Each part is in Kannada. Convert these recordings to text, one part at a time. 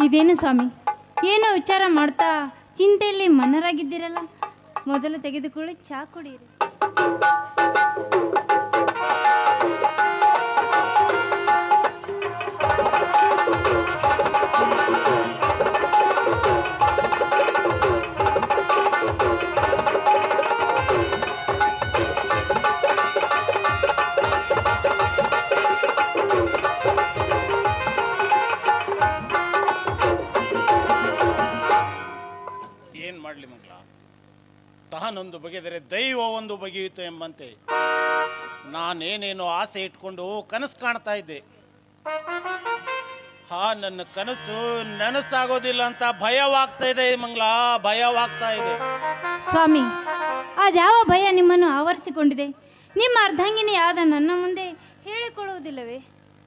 ಇದೇನು ಸ್ವಾಮಿ ಏನೋ ವಿಚಾರ ಮಾಡ್ತಾ ಚಿಂತೆಯಲ್ಲಿ ಮನ್ನರಾಗಿದ್ದೀರಲ್ಲ ಮೊದಲು ತೆಗೆದುಕೊಳ್ಳಿ ಚಾ ಕುಡಿಯಿರಿ ಏನ್ ಮಾಡ್ಲಿ ಮಗಳ ತಾನೊಂದು ಬಗೆದರೆ ದೈವ ಒಂದು ಬಗೆಯಿತು ಎಂಬಂತೆ ನಾನೇನೇನೋ ಆಸೆ ಇಟ್ಕೊಂಡು ಕನಸು ಕಾಣ್ತಾ ಇದ್ದೆ ಹಾ ನನ್ನ ಕನಸು ನನಸಾಗೋದಿಲ್ಲ ಅಂತ ಭಯವಾಗ್ತಾ ಇದೆ ಮಂಗಳ ಭಯವಾಗ್ತಾ ಇದೆ ಸ್ವಾಮಿ ಅದ್ಯಾವ ಭಯ ನಿಮ್ಮನ್ನು ಆವರಿಸಿಕೊಂಡಿದೆ ನಿಮ್ಮ ಅರ್ಧಾಂಗಿನಿಯಾದ ನನ್ನ ಮುಂದೆ ಹೇಳಿಕೊಳ್ಳುವುದಿಲ್ಲವೇ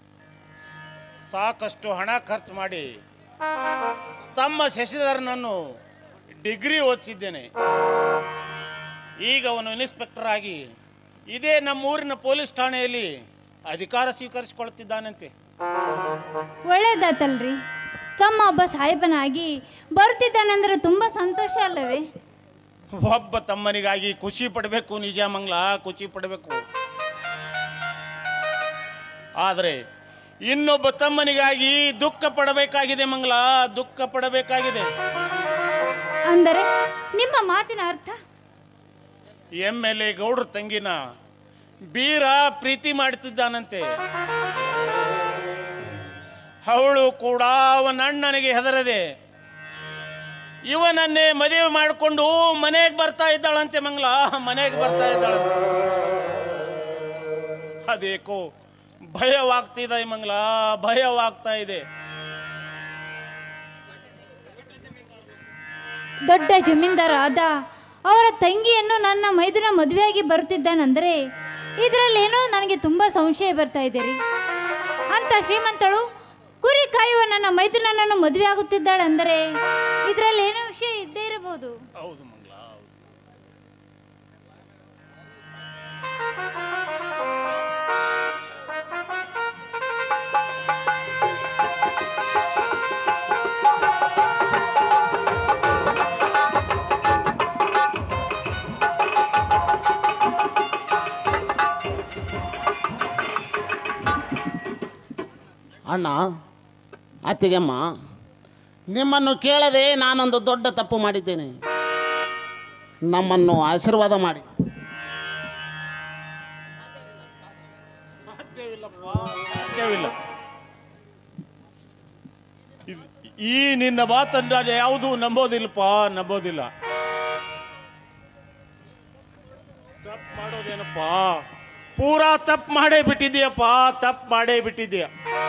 ಸಾಕಷ್ಟು ಹಣ ಖರ್ಚು ಮಾಡಿ ತಮ್ಮ ಶಶಿಧರನನ್ನು ಡಿಗ್ರಿ ಓದಿಸಿದ್ದೇನೆ ಈಗ ಅವನು ಇನ್ಸ್ಪೆಕ್ಟರ್ ಆಗಿ ಇದೇ ನಮ್ಮ ಊರಿನ ಪೊಲೀಸ್ ಠಾಣೆಯಲ್ಲಿ ಅಧಿಕಾರ ಸ್ವೀಕರಿಸಿಕೊಳ್ತಿದ್ದಾನಂತೆ ಒಳ್ಳೇದಾತಲ್ರಿ ತಮ್ಮ ಒಬ್ಬ ಸಾಹೇಬನಾಗಿ ಬರುತ್ತಿದ್ದಾನೆಂದರೆ ತುಂಬ ಸಂತೋಷ ಅಲ್ಲವೇ ಒಬ್ಬ ತಮ್ಮನಿಗಾಗಿ ಖುಷಿ ಪಡಬೇಕು ನಿಜ ಮಂಗ್ಲ ಖುಷಿ ಪಡಬೇಕು ಆದರೆ ಇನ್ನೊಬ್ಬ ತಮ್ಮನಿಗಾಗಿ ದುಃಖ ಪಡಬೇಕಾಗಿದೆ ಮಂಗ್ಲ ದುಃಖ ಪಡಬೇಕಾಗಿದೆ ಅಂದರೆ ನಿಮ್ಮ ಮಾತಿನ ಅರ್ಥ ಎಮ್ ಎಲ್ ಎ ಗೌಡ್ರ ತಂಗಿನ ಬೀರ ಪ್ರೀತಿ ಮಾಡ್ತಿದ್ದಾನಂತೆ ಅವಳು ಕೂಡ ಅವನ ಅಣ್ಣನಿಗೆ ಹೆದರದೆ ಇವನನ್ನೇ ಮದುವೆ ಮಾಡಿಕೊಂಡು ಮನೆಗೆ ಬರ್ತಾ ಇದ್ದಾಳಂತೆ ಮಂಗ್ಲ ಮನೆಗೆ ಬರ್ತಾ ಇದ್ದಾಳಂತೆ ಅದೇಕೋ ಭಯವಾಗ್ತಿದೆ ಮಂಗ್ಲ ಭಯವಾಗ್ತಾ ಇದೆ ದೊಡ್ಡ ಜಮೀನ್ದಾರ ಆದ ಅವರ ತಂಗಿಯನ್ನು ನನ್ನ ಮೈದುನ ಮದುವೆಯಾಗಿ ಬರುತ್ತಿದ್ದಾನೆಂದರೆ ಇದರಲ್ಲೇನೋ ನನಗೆ ತುಂಬ ಸಂಶಯ ಬರ್ತಾ ಇದೆ ರೀ ಅಂತ ಶ್ರೀಮಂತಳು ಕುರಿ ಕಾಯುವ ನನ್ನ ಮೈದುನನನ್ನು ಮದುವೆ ಆಗುತ್ತಿದ್ದಾಳೆ ಅಂದರೆ ಇದರಲ್ಲಿ ಏನೋ ವಿಷಯ ಇದ್ದೇ ಇರಬಹುದು ಹೌದು ಮಂಗ್ಲ ಹೌದು. ಅಣ್ಣ ಅತ್ತಿಗೆಮ್ಮ ನಿಮ್ಮನ್ನು ಕೇಳದೆ ನಾನೊಂದು ದೊಡ್ಡ ತಪ್ಪು ಮಾಡಿದ್ದೇನೆ ನಮ್ಮನ್ನು ಆಶೀರ್ವಾದ ಮಾಡಿ ಸಾಧ್ಯವಿಲ್ಲ ಇದ್- ಈ ನಿನ್ನ ಮಾತನ್ನ ಯಾವುದು ನಂಬೋದಿಲ್ಲಪ್ಪ ನಂಬೋದಿಲ್ಲ ತಪ್ಪು ಮಾಡೋದೇನಪ್ಪ ಪೂರಾ ತಪ್ಪು ಮಾಡೇ ಬಿಟ್ಟಿದೀಯಪ್ಪ ತಪ್ಪು ಮಾಡೇ ಬಿಟ್ಟಿದೀಯ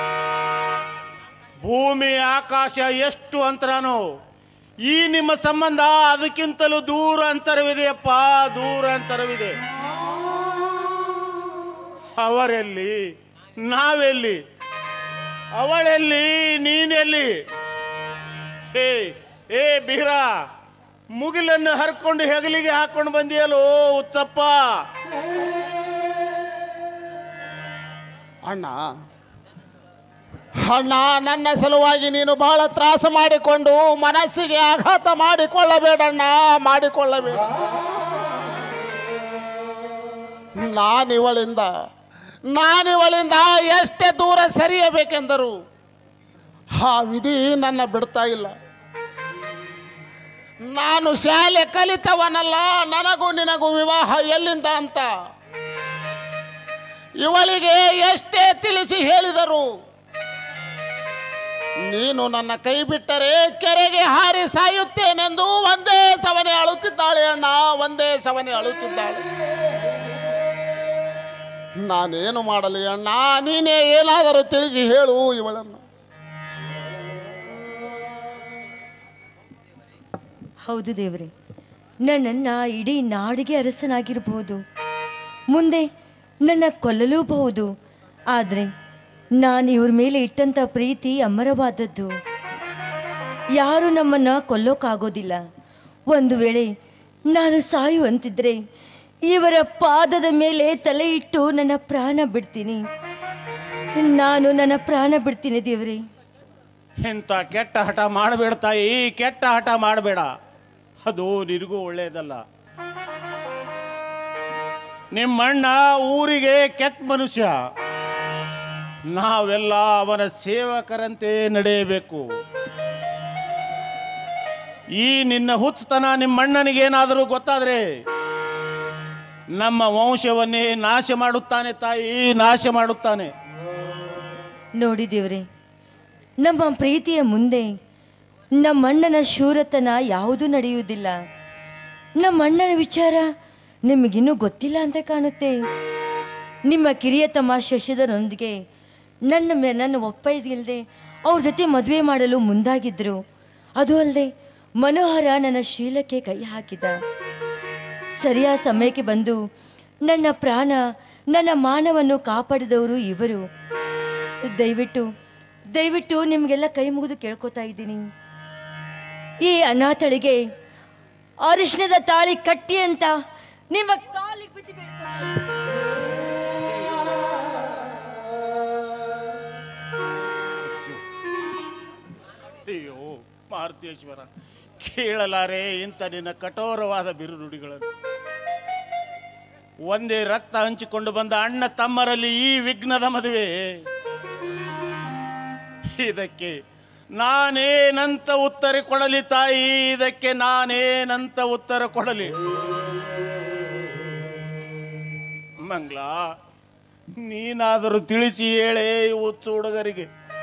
ಭೂಮಿ ಆಕಾಶ ಎಷ್ಟು ಅಂತರನೋ ಈ ನಿಮ್ಮ ಸಂಬಂಧ ಅದಕ್ಕಿಂತಲೂ ದೂರ ಅಂತರವಿದೆಯಪ್ಪ ದೂರ ಅಂತರವಿದೆ ಅವರೆಲ್ಲಿ ನಾವೆಲ್ಲಿ ಅವಳೆಲ್ಲಿ ನೀನೆಲ್ಲಿ ಹೇ ಏ ಬೀರ ಮುಗಿಲನ್ನು ಹರ್ಕೊಂಡು ಹೆಗಲಿಗೆ ಹಾಕೊಂಡು ಬಂದಿಯಲ್ಲೋ ಉತ್ತಪ್ಪ ಅಣ್ಣ ಅಣ್ಣ ನನ್ನ ಸಲುವಾಗಿ ನೀನು ಬಹಳ ತ್ರಾಸ ಮಾಡಿಕೊಂಡು ಮನಸ್ಸಿಗೆ ಆಘಾತ ಮಾಡಿಕೊಳ್ಳಬೇಡಣ್ಣ ಮಾಡಿಕೊಳ್ಳಬೇಡ ನಾನಿವಳಿಂದ ನಾನಿವಳಿಂದ ಎಷ್ಟೇ ದೂರ ಸರಿಯಬೇಕೆಂದರು ಆ ವಿಧಿ ನನ್ನ ಬಿಡ್ತಾ ಇಲ್ಲ ನಾನು ಶಾಲೆ ಕಲಿತವನಲ್ಲ ನನಗೂ ನಿನಗೂ ವಿವಾಹ ಎಲ್ಲಿಂದ ಅಂತ ಇವಳಿಗೆ ಎಷ್ಟೇ ತಿಳಿಸಿ ಹೇಳಿದರು ನೀನು ನನ್ನ ಕೈ ಬಿಟ್ಟರೆ ಕೆರೆಗೆ ಹಾರಿ ಸಾಯುತ್ತೇನೆಂದು ಒಂದೇ ಸವನೆ ಅಳುತ್ತಿದ್ದಾಳೆ ಅಣ್ಣ ಒಂದೇ ಸವನೆ ಅಳುತ್ತಿದ್ದಾಳೆ ನಾನೇನು ಮಾಡಲಿ ಅಣ್ಣ ನೀನೇ ಏನಾದರೂ ತಿಳಿಸಿ ಹೇಳು ಇವಳನ್ನು ಹೌದು ದೇವರೇ ನನ್ನನ್ನು ಇಡೀ ನಾಡಿಗೆ ಅರಸನಾಗಿರಬಹುದು ಮುಂದೆ ನನ್ನ ಕೊಲ್ಲಲೂಬಹುದು ಆದರೆ ನಾನು ಇವ್ರ ಮೇಲೆ ಇಟ್ಟಂಥ ಪ್ರೀತಿ ಅಮರವಾದದ್ದು ಯಾರು ನಮ್ಮನ್ನು ಕೊಲ್ಲೋಕ್ಕಾಗೋದಿಲ್ಲ ಒಂದು ವೇಳೆ ನಾನು ಸಾಯುವಂತಿದ್ರೆ ಇವರ ಪಾದದ ಮೇಲೆ ತಲೆ ಇಟ್ಟು ನನ್ನ ಪ್ರಾಣ ಬಿಡ್ತೀನಿ ನಾನು ನನ್ನ ಪ್ರಾಣ ಬಿಡ್ತೀನಿ ದೇವರೇ ಇಂಥ ಕೆಟ್ಟ ಹಠ ಮಾಡಬೇಡ ತಾಯಿ ಕೆಟ್ಟ ಹಠ ಮಾಡಬೇಡ ಅದು ನಿನಗೂ ಒಳ್ಳೆಯದಲ್ಲ ನಿಮ್ಮಣ್ಣ ಊರಿಗೆ ಕೆಟ್ಟ ಮನುಷ್ಯ ನಾವೆಲ್ಲ ಅವನ ಸೇವಕರಂತೆ ನಡೆಯಬೇಕು ಈ ನಿನ್ನ ಹುಚ್ಚತನ ನಿಮ್ಮಣ್ಣನಿಗೇನಾದರೂ ಗೊತ್ತಾದ್ರೆ ನಮ್ಮ ವಂಶವನ್ನೇ ನಾಶ ಮಾಡುತ್ತಾನೆ ತಾಯಿ ನಾಶ ಮಾಡುತ್ತಾನೆ ನೋಡಿ ದೇವ್ರೆ ನಮ್ಮ ಪ್ರೀತಿಯ ಮುಂದೆ ನಮ್ಮಣ್ಣನ ಶೂರತನ ಯಾವುದೂ ನಡೆಯುವುದಿಲ್ಲ ನಮ್ಮಣ್ಣನ ವಿಚಾರ ನಿಮಗಿನ್ನೂ ಗೊತ್ತಿಲ್ಲ ಅಂತ ಕಾಣುತ್ತೆ ನಿಮ್ಮ ಕಿರಿಯ ತಮ್ಮ ಶಶಿಧರನೊಂದಿಗೆ ನನ್ನ ಮೇ ನನ್ನ ಒಪ್ಪೈದಿಲ್ಲದೆ ಅವ್ರ ಜೊತೆ ಮದುವೆ ಮಾಡಲು ಮುಂದಾಗಿದ್ದರು ಅದು ಅಲ್ಲದೆ ಮನೋಹರ ನನ್ನ ಶೀಲಕ್ಕೆ ಕೈ ಹಾಕಿದ ಸರಿಯಾದ ಸಮಯಕ್ಕೆ ಬಂದು ನನ್ನ ಪ್ರಾಣ ನನ್ನ ಮಾನವನ್ನು ಕಾಪಾಡಿದವರು ಇವರು ದಯವಿಟ್ಟು ದಯವಿಟ್ಟು ನಿಮಗೆಲ್ಲ ಕೈ ಮುಗಿದು ಕೇಳ್ಕೊತಾ ಇದ್ದೀನಿ ಈ ಅನಾಥಳಿಗೆ ಅರಿಶಿಣದ ತಾಳಿ ಕಟ್ಟಿ ಅಂತ ನಿಮ್ಮ ಕಾಲಿಗೆ ಬಿದ್ದು ಬೇಡ್ಕೊತಾ ಅಯ್ಯೋ ಮಾರುತೇಶ್ವರ ಕೇಳಲಾರೆ ಇಂಥ ನಿನ್ನ ಕಠೋರವಾದ ಬಿರುನುಡಿಗಳನ್ನು ಒಂದೇ ರಕ್ತ ಹಂಚಿಕೊಂಡು ಬಂದ ಅಣ್ಣ ತಮ್ಮರಲ್ಲಿ ಈ ವಿಘ್ನದ ಮದುವೆ ಇದಕ್ಕೆ ನಾನೇನಂತ ಉತ್ತರ ಕೊಡಲಿ ತಾಯಿ ಇದಕ್ಕೆ ನಾನೇನಂತ ಉತ್ತರ ಕೊಡಲಿ ಮಂಗ್ಲ ನೀನಾದರೂ ತಿಳಿಸಿ ಹೇಳೇ ಈ ಹುಚ್ಚು ಹುಡುಗರಿಗೆ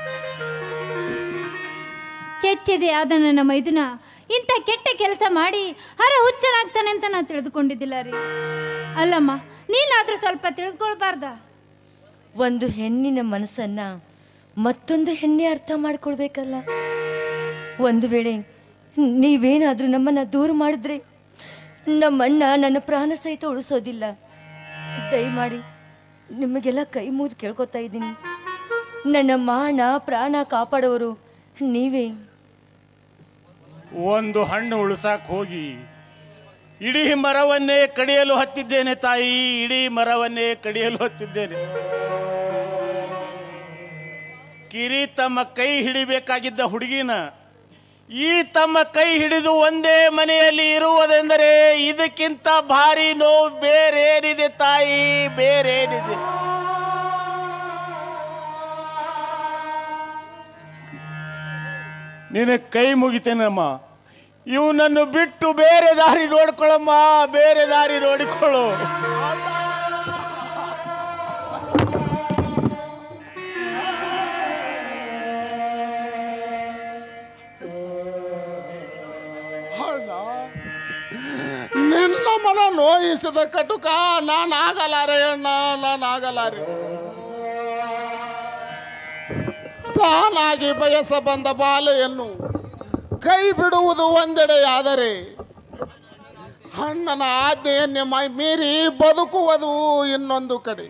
ಕೆಚ್ಚಿದೆ ಆದ ನನ್ನ ಮೈದುನ ಇಂಥ ಕೆಟ್ಟ ಕೆಲಸ ಮಾಡಿ ಹರ ಹುಚ್ಚನಾಗ್ತಾನೆ ಅಂತ ನಾನು ತಿಳಿದುಕೊಂಡಿದ್ದಿಲ್ಲ ರೀ ಅಲ್ಲಮ್ಮ ನೀನಾದ್ರೂ ಸ್ವಲ್ಪ ತಿಳಿದುಕೊಳ್ಬಾರ್ದ ಒಂದು ಹೆಣ್ಣಿನ ಮನಸ್ಸನ್ನ ಮತ್ತೊಂದು ಹೆಣ್ಣೆ ಅರ್ಥ ಮಾಡ್ಕೊಳ್ಬೇಕಲ್ಲ ಒಂದು ವೇಳೆ ನೀವೇನಾದರೂ ನಮ್ಮನ್ನು ದೂರ ಮಾಡಿದ್ರೆ ನಮ್ಮಣ್ಣ ನನ್ನ ಪ್ರಾಣ ಸಹಿತ ಉಳಿಸೋದಿಲ್ಲ ದಯಮಾಡಿ ನಿಮಗೆಲ್ಲ ಕೈ ಮುಗಿದು ಕೇಳ್ಕೊತಾ ಇದ್ದೀನಿ ನನ್ನ ಮಾನ ಪ್ರಾಣ ಕಾಪಾಡೋರು ನೀವೇ ಒಂದು ಹಣ್ಣು ಉಳಿಸಾಕ್ ಹೋಗಿ ಇಡೀ ಮರವನ್ನೇ ಕಡಿಯಲು ಹತ್ತಿದ್ದೇನೆ ತಾಯಿ ಇಡೀ ಮರವನ್ನೇ ಕಡಿಯಲು ಹತ್ತಿದ್ದೇನೆ ಕಿರಿ ತಮ್ಮ ಕೈ ಹಿಡಿಬೇಕಾಗಿದ್ದ ಹುಡುಗಿನ ಈ ತಮ್ಮ ಕೈ ಹಿಡಿದು ಒಂದೇ ಮನೆಯಲ್ಲಿ ಇರುವುದೆಂದರೆ ಇದಕ್ಕಿಂತ ಭಾರಿ ನೋವು ಬೇರೇನಿದೆ ತಾಯಿ ಬೇರೇನಿದೆ ನಿನ್ನ ಕೈ ಮುಗಿತೇನಮ್ಮ ಇವನನ್ನು ಬಿಟ್ಟು ಬೇರೆ ದಾರಿ ನೋಡ್ಕೊಳ್ಳಮ್ಮ ಬೇರೆ ದಾರಿ ನೋಡಿಕೊಳ್ಳು ನಿನ್ನ ಮನ ನೋಯಿಸಿದ ಕಟುಕ ನಾನಾಗಲಾರೆ ಅಣ್ಣ ನಾನಾಗಲಾರೆ ತಾನಾಗಿ ಬಯಸ ಬಂದ ಬಾಲೆಯನ್ನು ಕೈ ಬಿಡುವುದು ಒಂದೆಡೆಯಾದರೆ ಅಣ್ಣನ ಆಜ್ಞೆಯನ್ನೇ ಮೈ ಮೀರಿ ಬದುಕುವುದು ಇನ್ನೊಂದು ಕಡೆ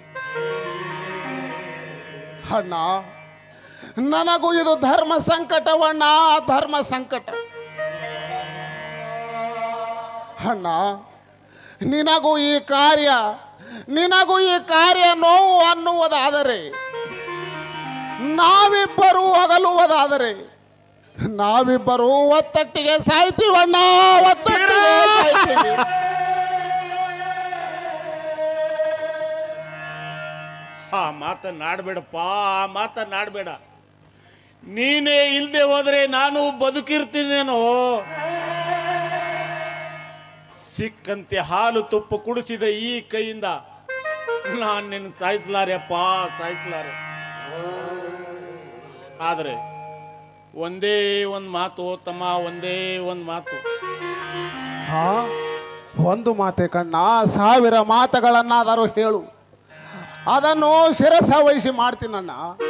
ಅಣ್ಣ ನನಗೂ ಇದು ಧರ್ಮ ಸಂಕಟವಣ್ಣ ಧರ್ಮ ಸಂಕಟ ಅಣ್ಣ ನಿನಗೂ ಈ ಕಾರ್ಯ ನಿನಗೂ ಈ ಕಾರ್ಯ ನೋವು ಅನ್ನುವುದಾದರೆ ನಾವಿಬ್ಬರು ಅಗಲುವುದಾದರೆ ನಾವಿಬ್ಬರು ಒತ್ತಟ್ಟಿಗೆ ಸಾಯ್ತೀವಣ್ಣ ಒತ್ತಟ್ಟಿಗೆ ಸಾಯ್ತೀವಿ ಆ ಮಾತನ್ನಾಡಬೇಡಪ್ಪ ಆ ಮಾತನ್ನಾಡಬೇಡ ನೀನೇ ಇಲ್ಲದೆ ಹೋದ್ರೆ ನಾನು ಬದುಕಿರ್ತೀನೇನೋ ಸಿಕ್ಕಂತೆ ಹಾಲು ತುಪ್ಪ ಕುಡಿಸಿದ ಈ ಕೈಯಿಂದ ನಾನು ನಿನ್ನ ಸಾಯಿಸಲಾರೆ ಅಪ್ಪ ಸಾಯಿಸಲಾರೆ ಆದರೆ ಒಂದೇ ಒಂದು ಮಾತು ತಮ್ಮ ಒಂದೇ ಒಂದು ಮಾತು ಹಾ ಒಂದು ಮಾತೆ ಕಣ್ಣ ಸಾವಿರ ಮಾತುಗಳನ್ನಾದರೂ ಹೇಳು ಅದನ್ನು ಶಿರಸ ವಹಿಸಿ ಮಾಡ್ತೀನಣ್ಣ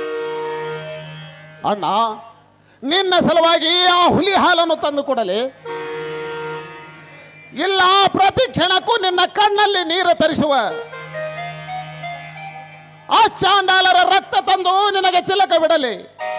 ಅಣ್ಣ ನಿನ್ನ ಸಲುವಾಗಿ ಆ ಹುಲಿ ಹಾಲನ್ನು ತಂದು ಕೊಡಲಿ ಇಲ್ಲ ಪ್ರತಿ ಕ್ಷಣಕ್ಕೂ ನಿನ್ನ ಕಣ್ಣಲ್ಲಿ ನೀರು ತರಿಸುವ ಆ ಚಾಂಡಾಲರ ರಕ್ತ ತಂದು ನಿನಗೆ ತಿಲಕ ಬಿಡಲಿ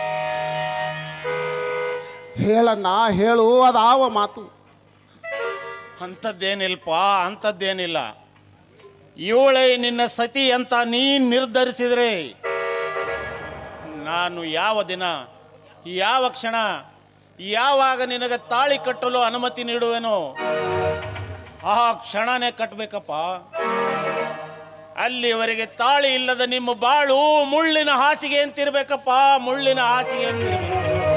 ಹೇಳಣ್ಣ ಹೇಳು ಅದಾವ ಮಾತು ಅಂಥದ್ದೇನಿಲ್ಲಪ್ಪ ಅಂಥದ್ದೇನಿಲ್ಲ ಇವಳೇ ನಿನ್ನ ಸತಿ ಅಂತ ನೀನು ನಿರ್ಧರಿಸಿದರೆ ನಾನು ಯಾವ ದಿನ ಯಾವ ಕ್ಷಣ ಯಾವಾಗ ನಿನಗೆ ತಾಳಿ ಕಟ್ಟಲು ಅನುಮತಿ ನೀಡುವೆನೋ ಆ ಕ್ಷಣನೇ ಕಟ್ಟಬೇಕಪ್ಪ ಅಲ್ಲಿವರೆಗೆ ತಾಳಿ ಇಲ್ಲದ ನಿಮ್ಮ ಬಾಳು ಮುಳ್ಳಿನ ಹಾಸಿಗೆ ಅಂತಿರ್ಬೇಕಪ್ಪ ಮುಳ್ಳಿನ ಹಾಸಿಗೆ ಅಂತಿರ್ಬೇಕು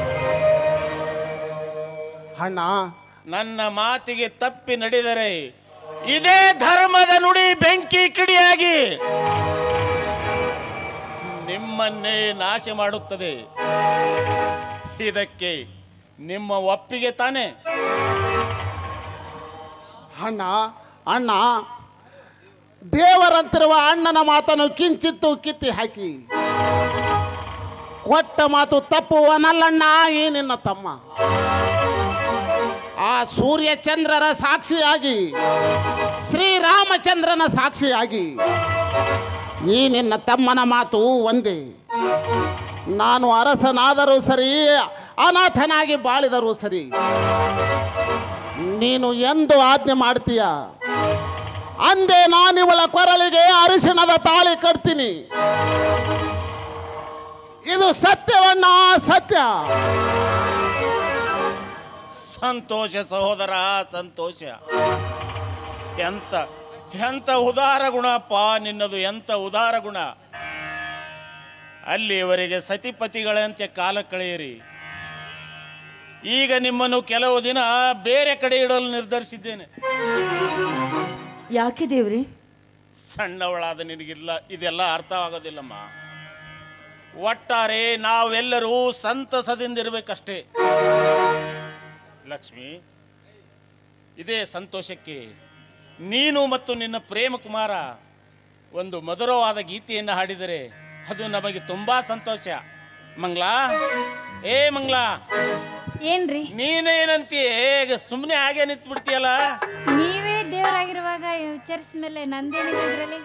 ಅಣ್ಣ ನನ್ನ ಮಾತಿಗೆ ತಪ್ಪಿ ನಡೆದರೆ ಇದೇ ಧರ್ಮದ ನುಡಿ ಬೆಂಕಿ ಕಿಡಿಯಾಗಿ ನಿಮ್ಮನ್ನೇ ನಾಶ ಮಾಡುತ್ತದೆ ಇದಕ್ಕೆ ನಿಮ್ಮ ಒಪ್ಪಿಗೆ ತಾನೆ ಅಣ್ಣ ಅಣ್ಣ ದೇವರಂತಿರುವ ಅಣ್ಣನ ಮಾತನ್ನು ಕಿಂಚಿತ್ತು ಕಿತ್ತಿ ಹಾಕಿ ಕೊಟ್ಟ ಮಾತು ತಪ್ಪುವನಲ್ಲಣ್ಣ ಈ ನಿನ್ನ ತಮ್ಮ ಆ ಸೂರ್ಯ ಚಂದ್ರರ ಸಾಕ್ಷಿಯಾಗಿ ಶ್ರೀರಾಮಚಂದ್ರನ ಸಾಕ್ಷಿಯಾಗಿ ಈ ನಿನ್ನ ತಮ್ಮನ ಮಾತು ಒಂದೇ ನಾನು ಅರಸನಾದರೂ ಸರಿ ಅನಾಥನಾಗಿ ಬಾಳಿದರೂ ಸರಿ ನೀನು ಎಂದು ಆಜ್ಞೆ ಮಾಡ್ತೀಯ ಅಂದೇ ನಾನಿವಳ ಕೊರಳಿಗೆ ಅರಿಶಿಣದ ತಾಳಿ ಕಟ್ತೀನಿ ಇದು ಸತ್ಯವಣ್ಣ ಸತ್ಯ ಸಂತೋಷ ಸಹೋದರ ಸಂತೋಷ ಎಂತ ಎಂತ ಉದಾರ ಗುಣಪ್ಪ ನಿನ್ನದು ಎಂತ ಉದಾರ ಗುಣ ಅಲ್ಲಿಯವರೆಗೆ ಸತಿಪತಿಗಳಂತೆ ಕಾಲ ಕಳೆಯಿರಿ ಈಗ ನಿಮ್ಮನ್ನು ಕೆಲವು ದಿನ ಬೇರೆ ಕಡೆ ಇಡಲು ನಿರ್ಧರಿಸಿದ್ದೇನೆ ಯಾಕೆ ದೇವ್ರಿ ಸಣ್ಣವಳಾದ ನಿನಗಿಲ್ಲ ಇದೆಲ್ಲ ಅರ್ಥವಾಗೋದಿಲ್ಲಮ್ಮ ಒಟ್ಟಾರೆ ನಾವೆಲ್ಲರೂ ಸಂತಸದಿಂದಿರಬೇಕಷ್ಟೇ ಲಕ್ಷ್ಮಿ ಇದೇ ಸಂತೋಷಕ್ಕೆ ನೀನು ಮತ್ತು ನಿನ್ನ ಪ್ರೇಮ ಕುಮಾರ ಒಂದು ಮಧುರವಾದ ಗೀತೆಯನ್ನು ಹಾಡಿದರೆ ಅದು ನಮಗೆ ತುಂಬಾ ಸಂತೋಷ ಮಂಗ್ಲಾ ಏ ಮಂಗ್ಲಾ ಏನ್ರಿ ನೀನೇನಂತೀಯ ಸುಮ್ಮನೆ ಹಾಗೆ ನಿಂತು ಬಿಡ್ತೀಯಲ್ಲ ನೀವೇ ದೇವರಾಗಿರುವಾಗ ವಿಚಾರಿಸಿದ ಮೇಲೆ ನಂದೇನಿದೆ ಇದರಲ್ಲಿ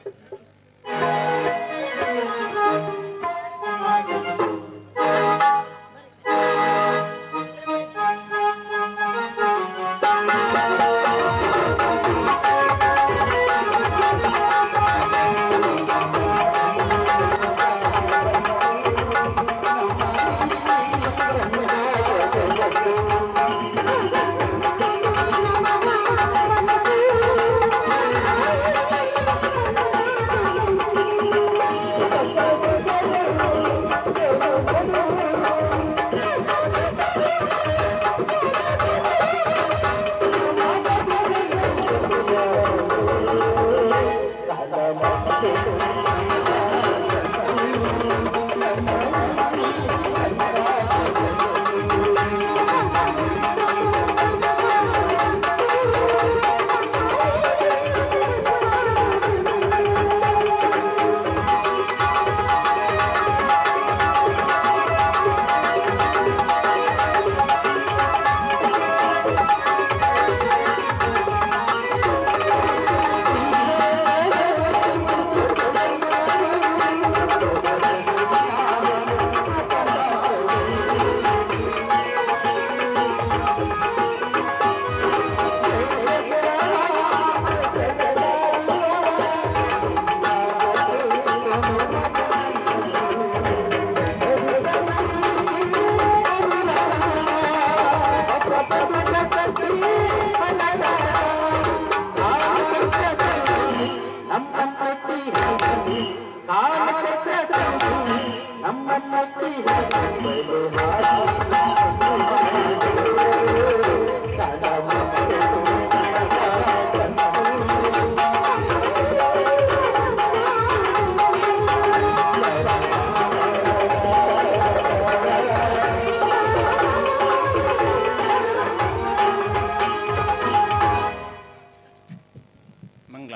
ಮಂಗ್ಲ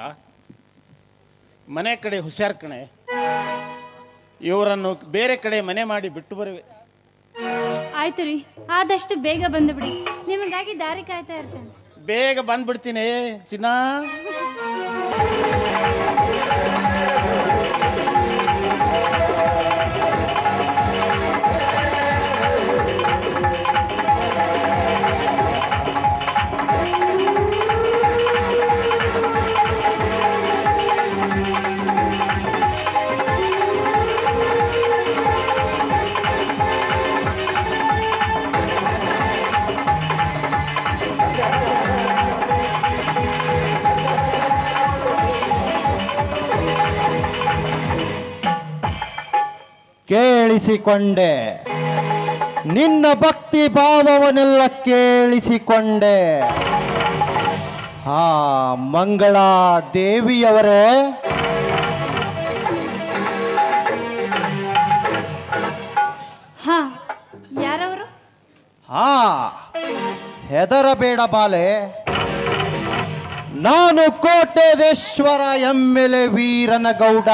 ಮನೆ ಕಡೆ ಹುಷಾರ್ ಕಣೆ ಇವರನ್ನು ಬೇರೆ ಕಡೆ ಮನೆ ಮಾಡಿ ಬಿಟ್ಟು ಬರುವೆ ಆಯ್ತು ರೀ ಆದಷ್ಟು ಬೇಗ ಬಂದು ಬಿಡಿ ನಿಮಗಾಗಿ ದಾರಿ ಕಾಯ್ತಾ ಇರ್ತೇನೆ ಬೇಗ ಬಂದ್ಬಿಡ್ತೀನಿ ಚಿನ್ನ ¡Vamos! ಕೇಳಿಸಿಕೊಂಡೆ ನಿನ್ನ ಭಕ್ತಿ ಭಾವವನ್ನೆಲ್ಲ ಕೇಳಿಸಿಕೊಂಡೆ ಹಾ ಮಂಗಳ ದೇವಿಯವರೇ ಹಾ ಯಾರವರು ಹಾ ಹೆದರಬೇಡ ಬಾಲೆ ನಾನು Kotedeshwara M L A Veeranagowda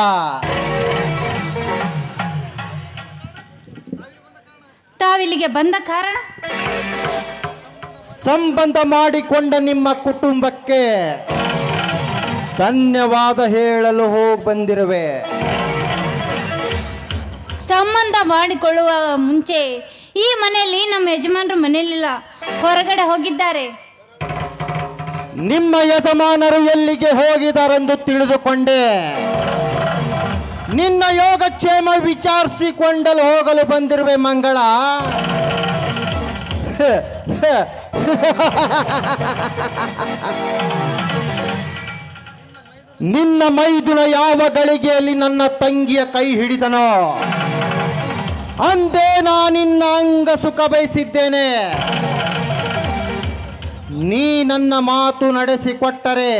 ತಾವಿಲ್ಲಿಗೆ ಬಂದ ಕಾರಣ ಸಂಬಂಧ ಮಾಡಿಕೊಂಡ ನಿಮ್ಮ ಕುಟುಂಬಕ್ಕೆ ಧನ್ಯವಾದ ಹೇಳಲು ಹೋಗಿ ಬಂದಿರುವೆ ಸಂಬಂಧ ಮಾಡಿಕೊಳ್ಳುವ ಮುಂಚೆ ಈ ಮನೆಯಲ್ಲಿ ನಮ್ಮ ಯಜಮಾನರು ಮನೆಯಲ್ಲಿಲ್ಲ ಹೊರಗಡೆ ಹೋಗಿದ್ದಾರೆ ನಿಮ್ಮ ಯಜಮಾನರು ಎಲ್ಲಿಗೆ ಹೋಗಿದಾರೆಂದು ತಿಳಿದುಕೊಂಡೆ ನಿನ್ನ ಯೋಗಕ್ಷೇಮ ವಿಚಾರಿಸಿಕೊಂಡಲು ಹೋಗಲು ಬಂದಿರುವೆ ಮಂಗಳ ನಿನ್ನ ಮೈದುನ ಯಾವ ಗಳಿಗೆಯಲ್ಲಿ ನನ್ನ ತಂಗಿಯ ಕೈ ಹಿಡಿದನೋ ಅಂದೇ ನಾನಿನ್ನ ಅಂಗ ಸುಖ ಬಯಸಿದ್ದೇನೆ ನೀ ನನ್ನ ಮಾತು ನಡೆಸಿಕೊಟ್ಟರೆ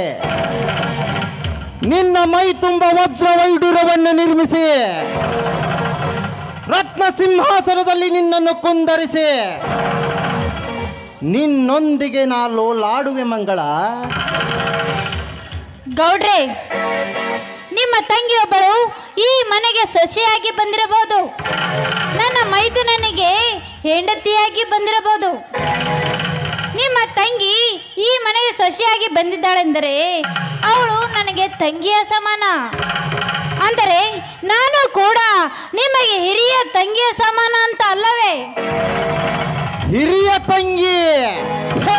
ನಿನ್ನ ಮೈ ತುಂಬ ವಜ್ರ ವೈಡೂರವನ್ನು ನಿರ್ಮಿಸಿ ರತ್ನ ಸಿಂಹಾಸನದಲ್ಲಿ ನಿನ್ನನ್ನು ಕುಂದರಿಸಿ ನಿನ್ನೊಂದಿಗೆ ನಾನು ಲಾಡುವೆ ಮಂಗಳ ಗೌಡ್ರೆ ನಿಮ್ಮ ತಂಗಿಯೊಬ್ಬಳು ಈ ಮನೆಗೆ ಸೊಸೆಯಾಗಿ ಬಂದಿರಬಹುದು ನನ್ನ ಮೈದುನನಿಗೆ ಹೆಂಡತಿಯಾಗಿ ಬಂದಿರಬಹುದು ನಿಮ್ಮ ತಂಗಿ ಈ ಮನೆಗೆ ಸೊಸೆಯಾಗಿ ಬಂದಿದ್ದಾಳೆಂದರೆ ಅವಳು ನನಗೆ ತಂಗಿಯ ಸಮಾನ ಅಂದರೆ ನಾನು ಕೂಡ ನಿಮಗೆ ಹಿರಿಯ ತಂಗಿಯ ಸಮಾನ ಅಂತ ಅಲ್ಲವೇ ಹಿರಿಯ ತಂಗಿ ಹ!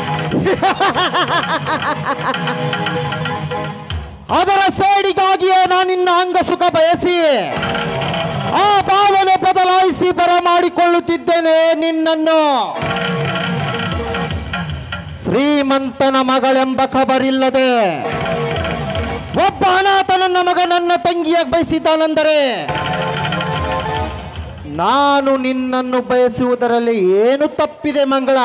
ಅದರ ಸೇಡಿಗಾಗಿಯೇ ನಾನಿನ್ನ ಅಂಗ ಸುಖ ಬಯಸಿ ಆ ಭಾವನೆ ಬದಲಾಯಿಸಿ ಬರಮಾಡಿಕೊಳ್ಳುತ್ತಿದ್ದೇನೆ ನಿನ್ನನ್ನು ಶ್ರೀಮಂತನ ಮಗಳೆಂಬ ಖಬರಿಲ್ಲದೆ ಒಬ್ಬ ಅನಾಥನನ್ನ ಮಗ ನನ್ನ ತಂಗಿಯಾಗಿ ಬಯಸಿದ್ದಾನೆಂದರೆ ನಾನು ನಿನ್ನನ್ನು ಬಯಸುವುದರಲ್ಲಿ ಏನು ತಪ್ಪಿದೆ ಮಂಗಳ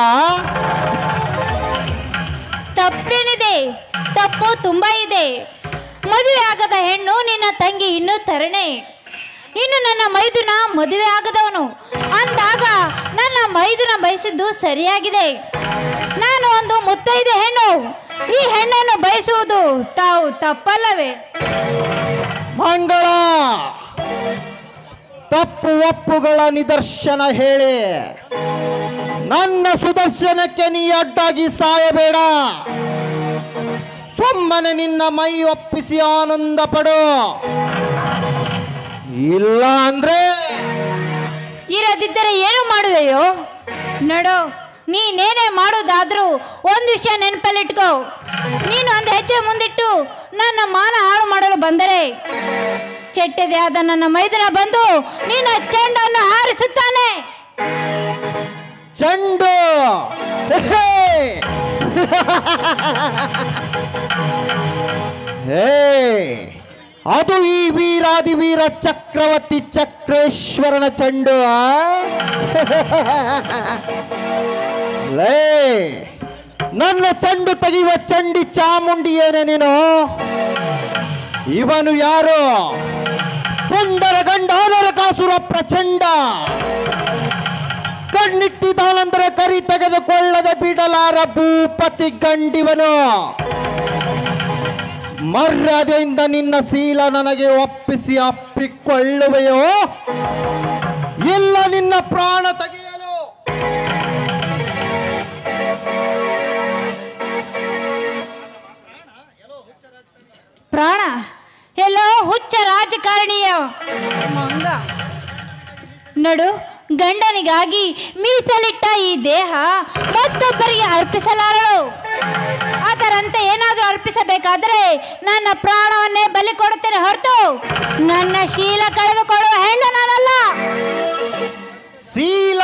ತಪ್ಪೇನಿದೆ ತಪ್ಪು ತುಂಬಾ ಇದೆ ಮದುವೆ ಆಗದ ಹೆಣ್ಣು ನಿನ್ನ ತಂಗಿ ಇನ್ನೂ ತರಣೆ ಇನ್ನು ನನ್ನ ಮೈದುನ ಮದುವೆ ಆಗದವನು ಅಂದಾಗ ನನ್ನ ಮೈದುನ ಬಯಸಿದ್ದು ಸರಿಯಾಗಿದೆ ನಾನು ಒಂದು ಮುತ್ತೈದೆ ಹೆಣ್ಣು ಈ ಹೆಣ್ಣನ್ನು ಬಯಸುವುದು ತಾವು ತಪ್ಪಲ್ಲವೇ ಮಂಗಳ ತಪ್ಪು ಒಪ್ಪುಗಳ ನಿದರ್ಶನ ಹೇಳಿ ನನ್ನ ಸುದರ್ಶನಕ್ಕೆ ನೀ ಅಡ್ಡಾಗಿ ಸಾಯಬೇಡ ಸುಮ್ಮನೆ ನಿನ್ನ ಮೈ ಒಪ್ಪಿಸಿ ಆನಂದ ಪಡು ಇಲ್ಲ ಅಂದ್ರೆ ಇರದಿದ್ದರೆ ಏನು ಮಾಡುವೆಯೋ ನಡು ನೀನೇನೇ ಮಾಡೋದಾದ್ರೂ ಒಂದು ವಿಷಯ ನೆನಪಲ್ಲಿಟ್ಕೋ ನೀನು ಒಂದು ಹೆಜ್ಜೆ ಮುಂದಿಟ್ಟು ನನ್ನ ಮಾನ ಹಾಳು ಮಾಡಲು ಬಂದರೆ ಚೆಟ್ಟದೆ ಆದ ನನ್ನ ಮೈದನ ಬಂದು ನಿನ್ನ ಚೆಂಡನ್ನು ಹಾರಿಸುತ್ತಾನೆ ಚೆಂಡು ಹೇ! ಹೇ ಅದು ಈ ವೀರಾದಿ ವೀರ ಚಕ್ರವರ್ತಿ ಚಕ್ರೇಶ್ವರನ ಚೆಂಡು ಆ? ಲೇ ನನ್ನ ಚೆಂಡು ತೆಗೆಯುವ ಚಂಡಿ ಚಾಮುಂಡಿ ಏನೇ ನೀನು ಇವನು ಯಾರು ಪುಂಡರ ಗಂಡಾನರ ಕಾಸುರ ಪ್ರಚಂಡ ಕಣ್ಣಿಟ್ಟಿದ್ದಾನಂದ್ರೆ ಕರಿ ತೆಗೆದುಕೊಳ್ಳದೆ ಬಿಡಲಾರ ಭೂಪತಿ ಗಂಡಿವನು ಮರ್ಯಾದೆಯಿಂದ ನಿನ್ನ ಶೀಲ ನನಗೆ ಒಪ್ಪಿಸಿ ಅಪ್ಪಿಕೊಳ್ಳುವೆಯೋ ಇಲ್ಲ ನಿನ್ನ ಪ್ರಾಣ ತೆಗೆಯಲು ಪ್ರಾಣ ಎಲ್ಲೋ ಹುಚ್ಚ ರಾಜಕಾರಣಿಯ ಮಂಗ ನಡು ಗಂಡನಿಗಾಗಿ ಮೀಸಲಿಟ್ಟ ಈ ದೇಹ ಮತ್ತೊಬ್ಬರಿಗೆ ಅರ್ಪಿಸಲಾರಳು ಅದರಂತೆ ಏನಾದರೂ ಅರ್ಪಿಸಬೇಕಾದರೆ ನನ್ನ ಪ್ರಾಣವನ್ನೇ ಬಲಿ ಕೊಡುತ್ತೇನೆ ಹೊರತು ನನ್ನ ಶೀಲ ಕಳೆದುಕೊಳ್ಳುವ ಹೆಣ್ಣು ನಾನಲ್ಲ ಶೀಲ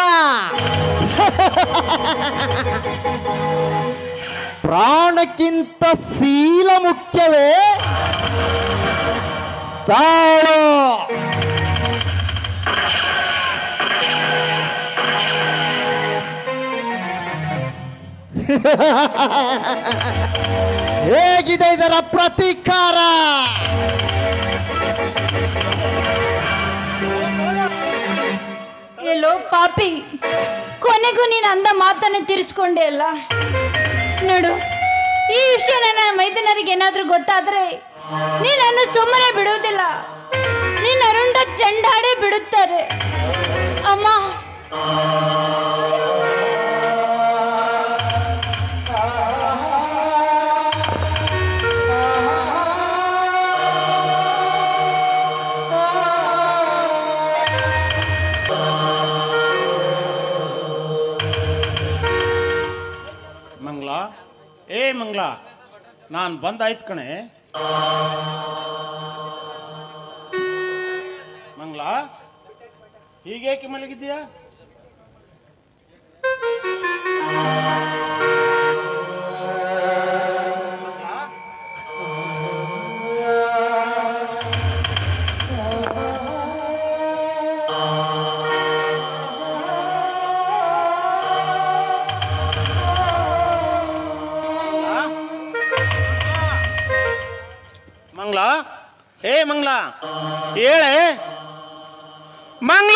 ಪ್ರಾಣಕ್ಕಿಂತ ಶೀಲ ಮುಖ್ಯವೇ ತಾಳು ಹೇಗಿದೆ ಇದರ ಪ್ರತೀಕಾರ ಎಲ್ಲೋ ಪಾಪಿ ಕೊನೆಗೂ ನೀನು ಅಂದ ಮಾತನ್ನು ತಿರ್ಸ್ಕೊಂಡೆ ಅಲ್ಲ ನೋಡು ಈ ವಿಷಯ ನನ್ನ ಮೈದುನರಿಗೆ ಏನಾದರೂ ಗೊತ್ತಾದ್ರೆ ನೀನನ್ನು ಸುಮ್ಮನೆ ಬಿಡುವುದಿಲ್ಲ ನಿನ್ನ ಅರುಂಡ ಚೆಂಡಾಡೇ ಬಿಡುತ್ತಾರೆ ಅಮ್ಮ ಮಂಗ್ಲ ಏ ಮಂಗ್ಲ ನಾನು ಬಂದಾಯ್ತು ಕಣೆ ಮಂಗ್ಲ ಹೀಗೇಕೆ ಮಲಗಿದ್ದೀಯಾ ಮಂಗ್ಲ ಏ ಮಂಗ್ಲ ಹೇಳೆ ಮಂಗ್ಲ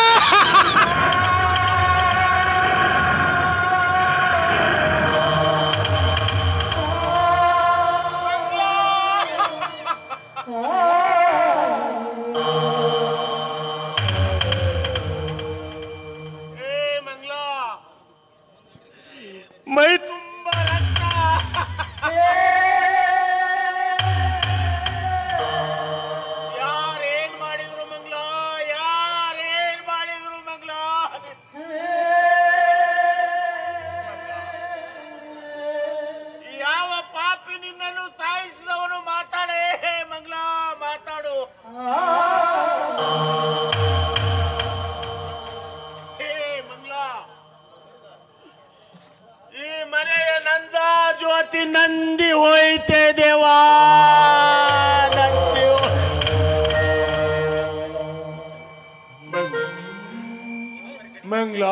ಏ ಮಂಗ್ಲ ಮೈ ತುಂಬ ರಕ್ತ ಯಾರೇನ್ ಮಾಡಿದ್ರು ಮಂಗ್ಲ ಯಾರೇನ್ ಮಾಡಿದ್ರು ಮಂಗ್ಲ ಯಾವ ಪಾಪಿ ನಿನ್ನನ್ನು ಸಾಯಿಸಿದವನು ಮಾತಾಡೇ ಮಂಗ್ಲ ಮಾತಾಡು ಹೇ ಮಂಗ್ಲ ಈ ಮನೆಯ ನಂದ ಜ್ಯೋತಿ ನಂದಿ ಹೋಯ್ತೆ ದೇವಾ ನಂದಿ ಹೋ- ಮಂಗ್ಲ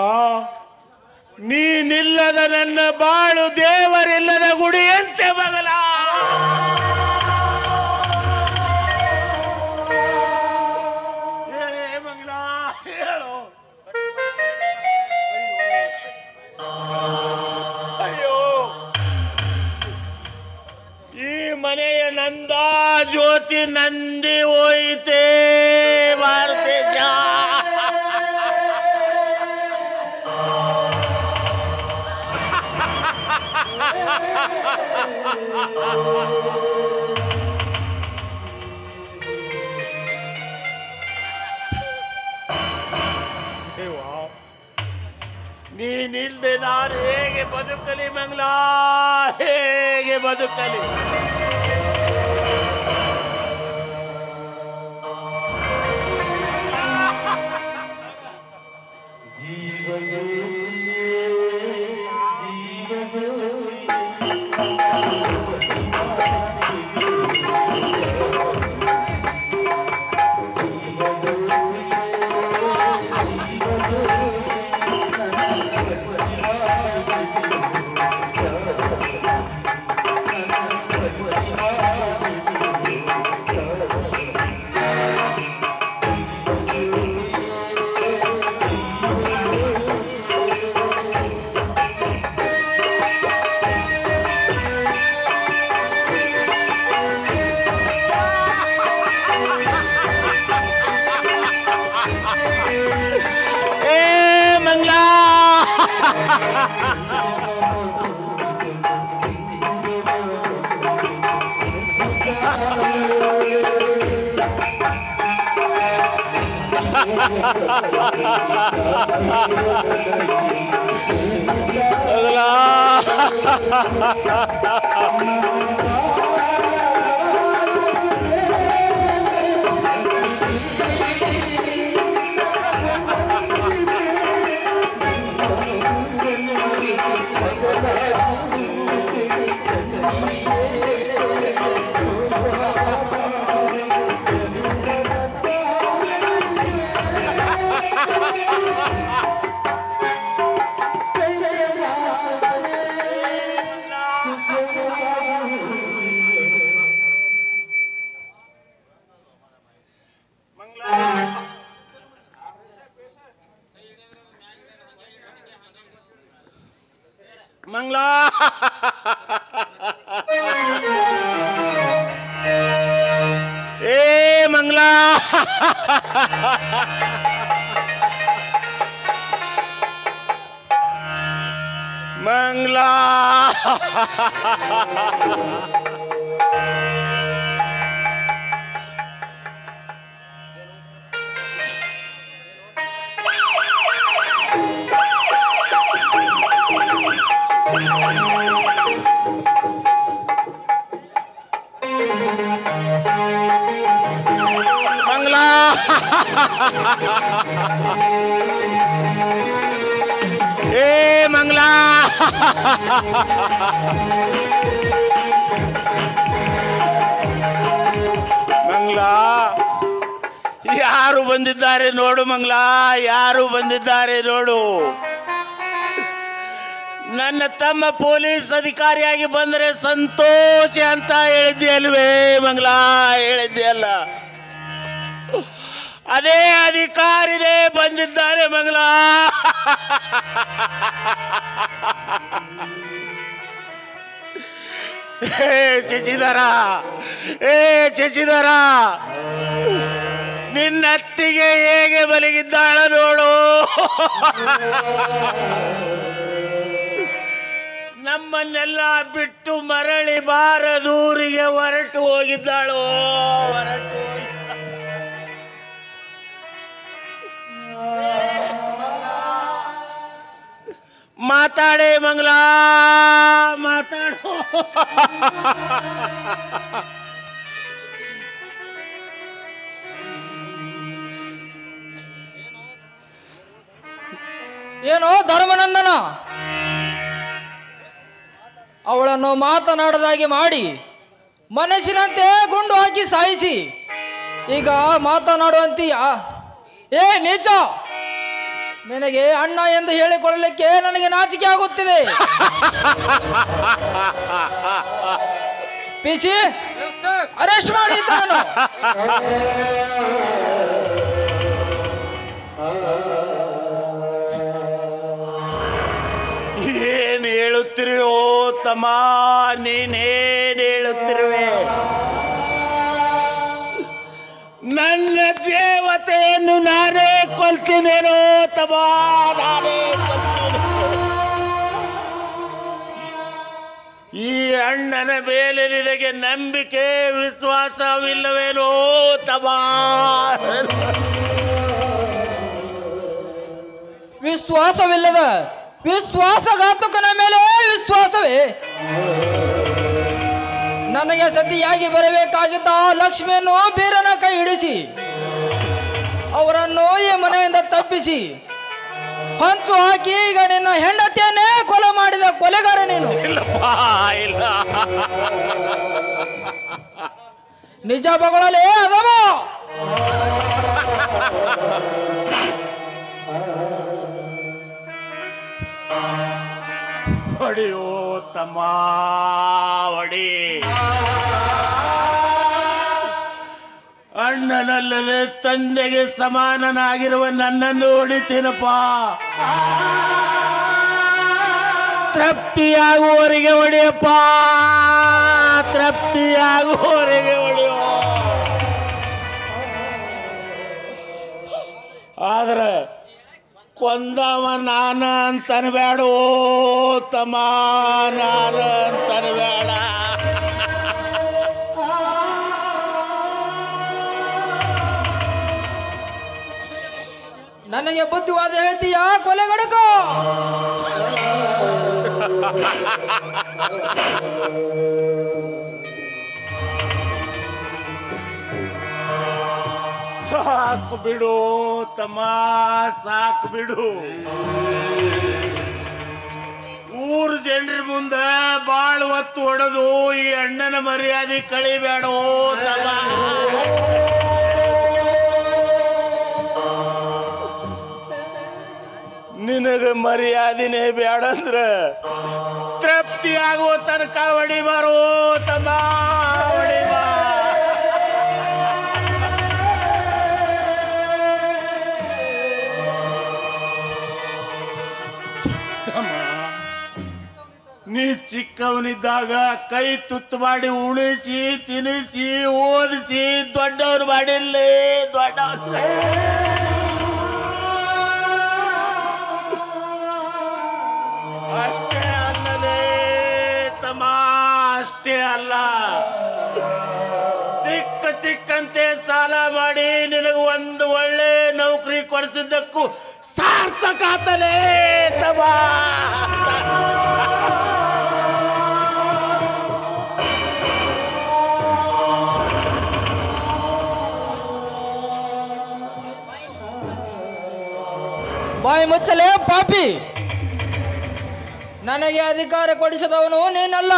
ನೀನಿಲ್ಲದ ನನ್ನ ಬಾಳು ದೇವರಿಲ್ಲದ ಗುಡಿಯಂತೆ ಮಗಲ ಹೇಳೇ ಮಂಗ್ಲ ಹೇಳು ಅಯ್ಯೋ ಈ ಮನೆಯ ನಂದ ಜ್ಯೋತಿ ನಂದಿ ಹೋಯಿತೆ ಭಾರತೇಶ ನೀನಿಲ್ದೆ ನಾನು ಹೇಗೆ ಬದುಕಲಿ ಮಂಗ್ಲ ಹೇಗೆ ಬದುಕಲಿ ಏ ಮಂಗ್ಲ ಮಂಗ್ಲಾ ಏ ಮಂಗ್ಲಾ ಮಂಗ್ಲಾ ಮಂಗ್ಲಾ ಏ ಮಂಗ್ಲಾ ಮಂಗ್ಲಾ ಯಾರು ಬಂದಿದ್ದಾರೆ ನೋಡು ಮಂಗ್ಲಾ ಯಾರು ಬಂದಿದ್ದಾರೆ ನೋಡು ನನ್ನ ತಮ್ಮ ಪೊಲೀಸ್ ಅಧಿಕಾರಿಯಾಗಿ ಬಂದರೆ ಸಂತೋಷ ಅಂತ ಹೇಳಿದ್ದೆ ಅಲ್ವೇ ಮಂಗ್ಲಾ ಹೇಳಿದ್ದೆ ಅಲ್ಲ ಅದೇ ಅಧಿಕಾರಿನೇ ಬಂದಿದ್ದಾರೆ ಮಂಗ್ಲಾ ಏ ಶಶಿಧರ ಏ ಶಶಿಧರ ನಿನ್ನತ್ತಿಗೆ ಹೇಗೆ ಬಲಿಗಿದ್ದಾಳ ನೋಡು ನಮ್ಮನ್ನೆಲ್ಲ ಬಿಟ್ಟು ಮರಳಿ ಬಾರದೂರಿಗೆ ಹೊರಟು ಹೋಗಿದ್ದಾಳು ಹೊರಟು ಹೋಗಿ ಮಾತಾಡೆ ಮಂಗಲ ಮಾತಾಡು ಏನೋ ಧರ್ಮನಂದನ ಅವಳನ್ನು ಮಾತನಾಡದಾಗಿ ಮಾಡಿ ಮನಸ್ಸಿನಂತೆ ಗುಂಡು ಹಾಕಿ ಸಾಯಿಸಿ ಈಗ ಮಾತನಾಡುವಂತೀಯ ಏ ನೀಚ ನಿನಗೆ ಅಣ್ಣ ಎಂದು ಹೇಳಿಕೊಳ್ಳಲಿಕ್ಕೆ ನನಗೆ ನಾಚಿಕೆ ಆಗುತ್ತಿದೆ ಪಿಸಿ ಅರೆಸ್ಟ್ ಮಾಡಿ ನಾನು ಏನ್ ಹೇಳುತ್ತಿರುವೋ ತಮ್ಮ ನೀನೇನ್ ಹೇಳುತ್ತಿರುವೆ ನನ್ನ ದೇವತೆಯನ್ನು ನಾನೇ ಕೊಲ್ತೀನೇನೋ ತಮ್ಮ ನಾನೇ ಕೊಲ್ತೀನಿ ಈ ಅಣ್ಣನ ಮೇಲೆ ನಿನಗೆ ನಂಬಿಕೆ ವಿಶ್ವಾಸವಿಲ್ಲವೇನೋ ತಮ್ಮ ವಿಶ್ವಾಸವಿಲ್ಲದ ವಿಶ್ವಾಸಘಾತಕನ ಮೇಲೆ ವಿಶ್ವಾಸವೇ ನನಗೆ ಸತಿಯಾಗಿ ಬರಬೇಕಾಗಿದ್ದ ಲಕ್ಷ್ಮಿಯನ್ನು ಬೀರನ ಕೈ ಹಿಡಿಸಿ ಅವರನ್ನು ಈ ಮನೆಯಿಂದ ತಪ್ಪಿಸಿ ಹಂಚು ಹಾಕಿ ಈಗ ನಿನ್ನ ಹೆಂಡತಿಯನ್ನೇ ಕೊಲೆ ಮಾಡಿದ ಕೊಲೆಗಾರ ನೀನು ಇಲ್ಲಪ್ಪ ಇಲ್ಲ ನಿಜ ಬಗಳಲೇ ಅದಮ ಹೊಡೆಯೋ ತಮ್ಮ ಹೊಡಿ ಅಣ್ಣನಲ್ಲದೆ ತಂದೆಗೆ ಸಮಾನನಾಗಿರುವ ನನ್ನನ್ನು ಹೊಡಿತೀನಪ್ಪ ತೃಪ್ತಿಯಾಗುವವರಿಗೆ ಹೊಡೆಯಪ್ಪ ತೃಪ್ತಿಯಾಗುವವರಿಗೆ ಹೊಡೆಯೋ ಆದ್ರೆ ಕೊಂದವ ನಾನ ಅಂತನ್ಬೇಡ ತಮ್ಮ ನಾನ ಅಂತನ್ಬೇಡ ನನಗೆ ಬುದ್ಧಿವಾದ ಹೇಳ್ತೀಯಾ ಕೊಲೆಗಡಕ ಸಾಕು ಬಿಡು ತಮ್ಮ ಸಾಕು ಬಿಡು ಊರು ಜನರ ಮುಂದೆ ಬಾಳ್ ಹೊತ್ತು ಹೊಡೆದು ಈ ಅಣ್ಣನ ಮರ್ಯಾದೆ ಕಳಿಬೇಡೋ ತಮ್ಮ ನಿನಗೆ ಮರ್ಯಾದಿನೇ ಬೇಡ ಅಂದ್ರೆ ತೃಪ್ತಿ ಆಗುವ ತನಕ ಹೊಡಿಬಾರೋ ತಮ್ಮ ಹೊಡಿಬಾ ತಮ್ಮ ನೀ ಚಿಕ್ಕವನಿದ್ದಾಗ ಕೈ ತುತ್ತು ಮಾಡಿ ಉಣಿಸಿ ತಿನ್ನಿಸಿ ಓದಿಸಿ ದೊಡ್ಡವ್ರು ಮಾಡಿಲ್ಲೇ ದೊಡ್ಡವ್ರು ಅಷ್ಟೇ ಅಲ್ಲಲೇ ತಮ್ಮ ಅಷ್ಟೇ ಅಲ್ಲ ಸಿಕ್ಕ ಸಿಕ್ಕಂತೆ ಸಾಲ ಮಾಡಿ ನಿನಗೆ ಒಂದು ಒಳ್ಳೆ ನೌಕರಿ ಕೊಡಿಸಿದ್ದಕ್ಕೂ ಸಾರ್ಥಕ ಆತಲೇ ತಮ್ಮ ಬಾಯಿ ಮುಚ್ಚಲೇ ಪಾಪಿ ನನಗೆ ಅಧಿಕಾರ ಕೊಡಿಸಿದವನು ನೀನಲ್ಲ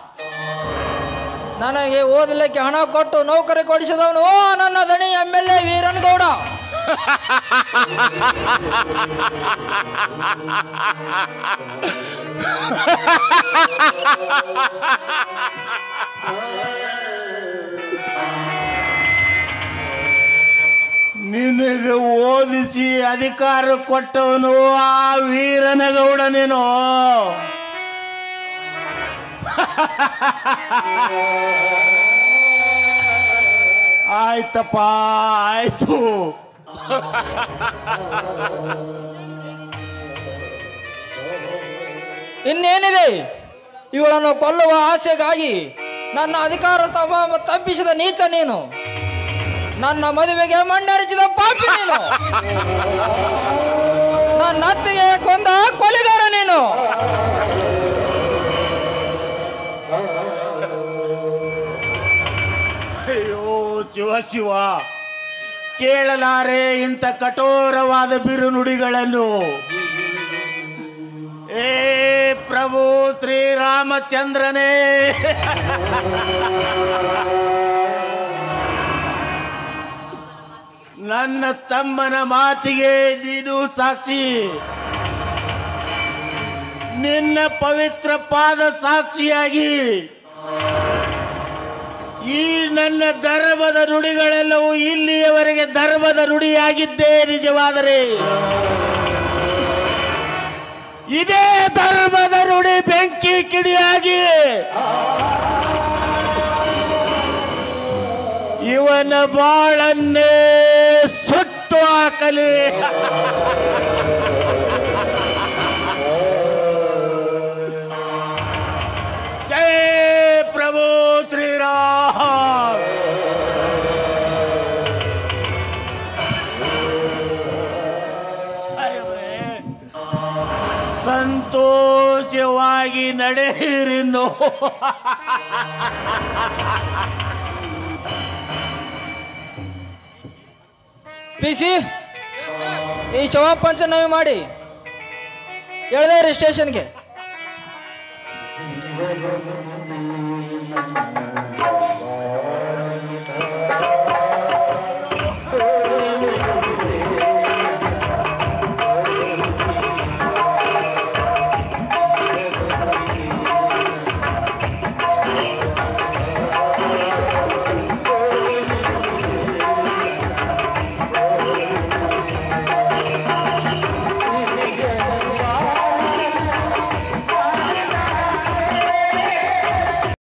ನನಗೆ ಓದಲಿಕ್ಕೆ ಹಣ ಕೊಟ್ಟು ನೌಕರಿ ಕೊಡಿಸಿದವನು ನನ್ನ ದಣಿ ಎಮ್ ಎಲ್ ಎ ವೀರನ್ಗೌಡ ನಿನಗೆ ಓದಿಸಿ ಅಧಿಕಾರ ಕೊಟ್ಟವನು ಆ ವೀರನಗೌಡ ನೀನು ಆಯ್ತಪ್ಪ ಆಯ್ತು ಇನ್ನೇನಿದೆ ಇವಳನ್ನು ಕೊಲ್ಲುವ ಆಸೆಗಾಗಿ ನನ್ನ ಅಧಿಕಾರ ತಪ ತಪ್ಪಿಸಿದ ನೀಚ ನೀನು ನನ್ನ ಮದುವೆಗೆ ಮಣ್ಣೆರಚಿದ ಪಾಪಿ ನೀನು ನನ್ನ ಅತ್ತಿಗೆ ಕೊಂದ ಕೊಲೆಗಾರ ನೀನು ಅಯ್ಯೋ ಶಿವ ಶಿವ ಕೇಳಲಾರೆ ಇಂಥ ಕಠೋರವಾದ ಬಿರುನುಡಿಗಳನ್ನು ಏ ಪ್ರಭು ಶ್ರೀರಾಮಚಂದ್ರನೇ ನನ್ನ ತಮ್ಮನ ಮಾತಿಗೆ ನೀನು ಸಾಕ್ಷಿ ನಿನ್ನ ಪವಿತ್ರ ಪಾದ ಸಾಕ್ಷಿಯಾಗಿ ಈ ನನ್ನ ಧರ್ಮದ ನುಡಿಗಳೆಲ್ಲವೂ ಇಲ್ಲಿಯವರೆಗೆ ಧರ್ಮದ ನುಡಿಯಾಗಿದ್ದೇ ನಿಜವಾದರೆ ಇದೇ ಧರ್ಮದ ನುಡಿ ಬೆಂಕಿ ಕಿಡಿಯಾಗಿ ಇವನ ಬಾಳನ್ನೇ ಸುಟ್ಟು ಹಾಕಲಿ ಜೈ ಪ್ರಭು ಶ್ರೀರಾಮ್ ಸಾಹೇಬ್ರೇ, ಸಂತೋಷವಾಗಿ ನಡೆಯಿರಿ ನೋ ಪಿ ಸಿ ಈ ಶವ ಪಂಚನಾಮೆ ಮಾಡಿ ಎಳ್ದೇರಿ ಸ್ಟೇಷನ್ಗೆ